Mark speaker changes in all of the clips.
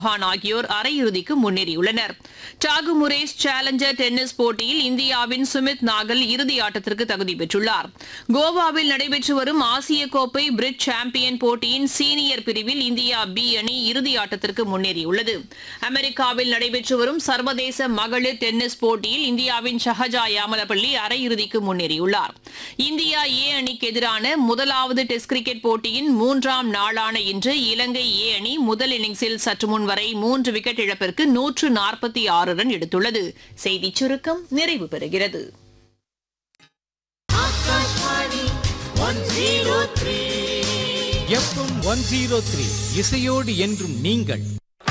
Speaker 1: சௌஹான் ஆகியோர் அரையிறுதிக்கு முன்னேறியுள்ளனர் டாகு முரேஸ் சேலஞ்சர் டென்னிஸ் போட்டியில் இந்தியாவின் சுமித் நாகல் இறுதி ஆட்டத்திற்கு தகுதி பெற்றுள்ளார் கோவாவில் நடைபெற்று வரும் ஆசிய கோப்பை பிரிட் சாம்பியன் போட்டியின் சீனியர் பிரிவில் இந்தியா பி அணி இறுதி ஆட்டத்திற்கு முன்னேறியுள்ளது அமெரிக்காவில் நடைபெற்று வரும் சர்வதேச மகளிர் டென்னிஸ் போட்டியில் இந்தியாவின் ஷஹஜா யாமலப்பள்ளி அரையிறுதிக்கு முன்னேறியுள்ளார் இந்தியா ஏ அணிக்கு எதிரான முதலாவது டெஸ்ட் கிரிக்கெட் போட்டியின் மூன்றாம் நாளான இன்று இலங்கை ஏ அணி முதல் இன்னிங்ஸில் சற்று முன் வரை மூன்று விக்கெட் இழப்பிற்கு நூற்று நாற்பத்தி ஆறு ரன் எடுத்துள்ளது செய்திச் சுருக்கம் நிறைவு பெறுகிறது
Speaker 2: எஃப்எம் ஒன் ஜீரோ த்ரீ இசையோடு என்றும் நீங்கள்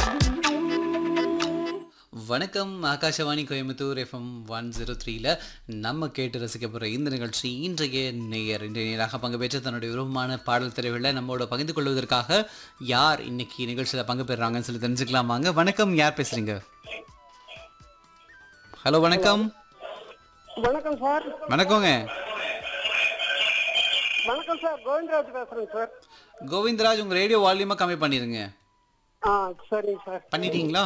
Speaker 3: வணக்கம் Akashvani Coimbatore FM one zero த்ரீல நம்ம கேட்டு ரசிக்க போகிற இந்த நிகழ்ச்சி இன்றைய நேயர் இன்றைய நேராக பங்கு பெற்று தன்னுடைய விருப்பமான பாடல் திரைகளில் நம்மளோட பகிர்ந்து கொள்வதற்காக யார் இன்னைக்கு நிகழ்ச்சியில் பங்கு பெறுறாங்கன்னு சொல்லி தெரிஞ்சுக்கலாமாங்க வணக்கம் யார் பேசுறீங்க ஹலோ வணக்கம்
Speaker 4: வணக்கம் சார்
Speaker 3: வணக்கங்க
Speaker 4: வணக்கம் சார் கோவிந்தராஜ் பேசுறேங்க சார்
Speaker 3: கோவிந்தராஜ் உங்கள் ரேடியோ வால்யூமாக கம்மி பண்ணிடுங்க
Speaker 4: ஆ சரிங்க சார்
Speaker 3: பண்ணிட்டீங்களா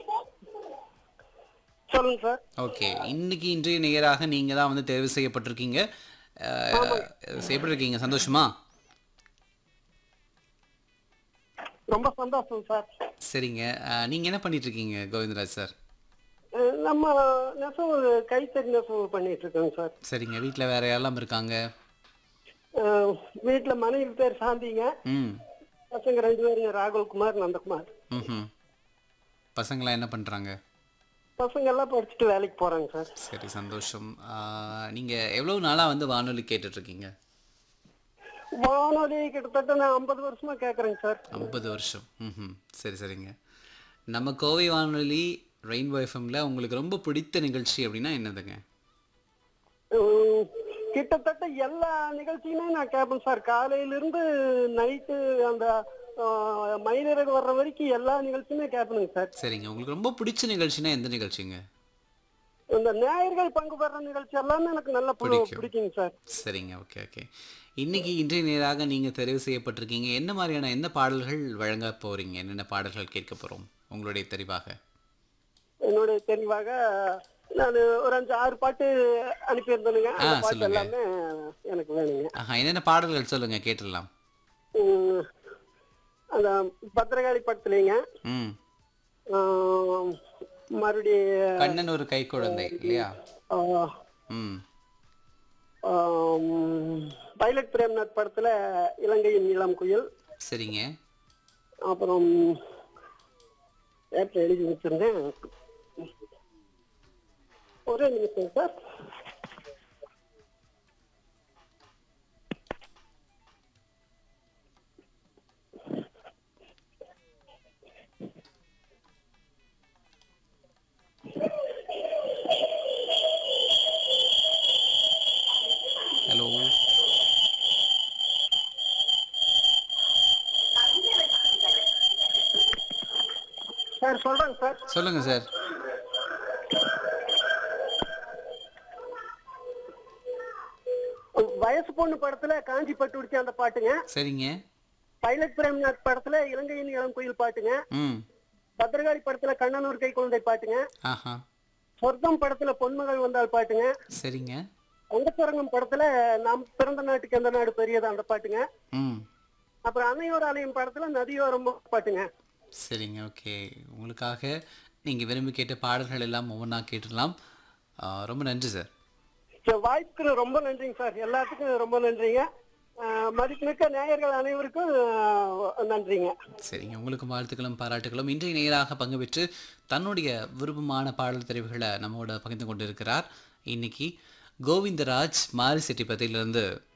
Speaker 4: சொல்லுங்க சார்
Speaker 3: ஓகே இன்னைக்கு இன்றைய நேயராக நீங்கள் தான் வந்து தேர்வு செய்யப்பட்டிருக்கீங்க அஹ், எப்படி இருக்கீங்க சந்தோஷமா
Speaker 4: ரொம்ப சந்தோஷம் சார்
Speaker 3: சரிங்க அஹ், நீங்க என்ன பண்ணிட்டு இருக்கீங்க கோவிந்தராஜ் சார்
Speaker 4: அஹ், நம்ம நெசவு கைத்தறி நெசவு பண்ணிட்டு இருக்கோங்க சார்
Speaker 3: சரிங்க வீட்டில் வேற யாரெல்லாம் இருக்காங்க
Speaker 4: அஹ், வீட்டுல மனைவி பேர் சாந்திங்க
Speaker 3: ம்
Speaker 4: பசங்க ரெண்டு பேருங்க ராகுல் குமார் நந்தகுமார்
Speaker 3: ம் பசங்களாம் என்ன பண்ணுறாங்க
Speaker 4: பசங்க எல்லாம் படிச்சுட்டு வேலைக்கு போறாங்க சார்
Speaker 3: சரி சந்தோஷம் அஹ், நீங்க எவ்வளவு நாளாக வந்து வானொலி கேட்டுட்டு இருக்கீங்க
Speaker 4: வானொலி கிட்டத்தட்ட நான் ஐம்பது வருஷமா கேக்குறேங்க சார்
Speaker 3: ஐம்பது வருஷம் ம் சரி சரிங்க நம்ம கோவை வானொலி ரெயின்போ எஃப்எம்ல உங்களுக்கு ரொம்ப பிடித்த நிகழ்ச்சி அப்படின்னா என்னதுங்க
Speaker 4: உம், கிட்டத்தட்ட எல்லா நிகழ்ச்சியுமே நான் கேட்பேன் சார் காலையில இருந்து நைட்டு அந்த ஆஹ், மயிலிறகு வர்ற வரைக்கும் எல்லா நிகழ்ச்சியுமே கேட்பேனுங்க சார்
Speaker 3: சரிங்க உங்களுக்கு ரொம்ப பிடிச்ச நிகழ்ச்சினா எந்த நிகழ்ச்சிங்க
Speaker 4: இந்த நேயர்கள் பங்கு பெற நிகழ்ச்சி எல்லாமே எனக்கு நல்ல பு-
Speaker 3: பிடிக்கும்.
Speaker 4: பிடிக்குங்க சார்
Speaker 3: சரிங்க ஓகே ஓகே இன்னைக்கு இன்றைய நேராக நீங்க தெரிவு செய்யப்பட்டிருக்கீங்க என்ன மாதிரியான என்ன பாடல்கள் வழங்க போறீங்க என்னென்ன பாடல்கள் கேட்க போறோம் உங்களுடைய தெரிவாக
Speaker 4: என்னுடைய தெளிவாக நான் ஒரு அஞ்சு ஆறு பாட்டு அனுப்பியிருந்தேனுங்க அந்த
Speaker 3: ஆ,
Speaker 4: பாட்டு
Speaker 3: சொல்லுங்க.
Speaker 4: எல்லாமே எனக்கு வேணுங்க
Speaker 3: ஆஹா என்னென்ன பாடல்கள் சொல்லுங்க கேட்டுடலாம்
Speaker 4: உம், அந்த பத்திரகாளி படத்துலீங்க
Speaker 3: ம்
Speaker 4: ஆஹ், மறுபடியும்
Speaker 3: கண்ணன் ஒரு கை குழந்தை இல்லையா
Speaker 4: ஆஹ்,
Speaker 3: ம்
Speaker 4: ஆம், பைலட் பிரேம்நாத் படத்துல இலங்கையின் இளம் குயில்
Speaker 3: சரிங்க
Speaker 4: அப்புறம் ஏற்ற எழுதி வச்சிருந்தேன் ஒரே நிமிஷம் சார்
Speaker 3: ஹலோ
Speaker 4: சார் சொல்றேங்க சார்
Speaker 3: சொல்லுங்க சார்
Speaker 4: வயசு பொண்ணு படத்துல காஞ்சி பட்டு உடிச்ச அந்த பாட்டுங்க
Speaker 3: சரிங்க
Speaker 4: பைலட் பிரேம்நாத் படத்துல இலங்கையின் இளம் குயில் பாட்டுங்க
Speaker 3: ம்
Speaker 4: பத்திரகாளி படத்துல கண்ணனூர் கை குழந்தை பாட்டுங்க
Speaker 3: ஆஹா
Speaker 4: சொர்க்கம் படத்துல பொன்மகள் வந்தால் பாட்டுங்க
Speaker 3: சரிங்க
Speaker 4: அங்கத்தரங்கம் படத்துல நாம் பிறந்த நாட்டுக்கு எந்த நாடு பெரியதா அந்த பாட்டுங்க
Speaker 3: ம்
Speaker 4: அப்புறம் அன்னையோர் ஆலயம் படத்துல நதியோரம் பாட்டுங்க
Speaker 3: சரிங்க ஓகே உங்களுக்காக நீங்கள் விரும்பி கேட்ட பாடல்கள் எல்லாம் ஒவ்வொன்றா கேட்டுடலாம் ஆ, ரொம்ப நன்றி சார்
Speaker 4: சரி, வாய்ப்புக்கு ரொம்ப நன்றிங்க சார் எல்லாத்துக்கும் ரொம்ப நன்றிங்க அஹ், மதிப்புமிக்க நேயர்கள் அனைவருக்கும் அஹ், நன்றிங்க
Speaker 3: சரிங்க உங்களுக்கு வாழ்த்துக்களும் பாராட்டுகளும் இன்றைய நேராக பங்கு பெற்று தன்னுடைய விருப்பமான பாடல் தெரிவுகளை நம்மோட பகிர்ந்து கொண்டிருக்கிறார் இன்னைக்கு கோவிந்தராஜ் மாரிசெட்டிப்பத்திலிருந்து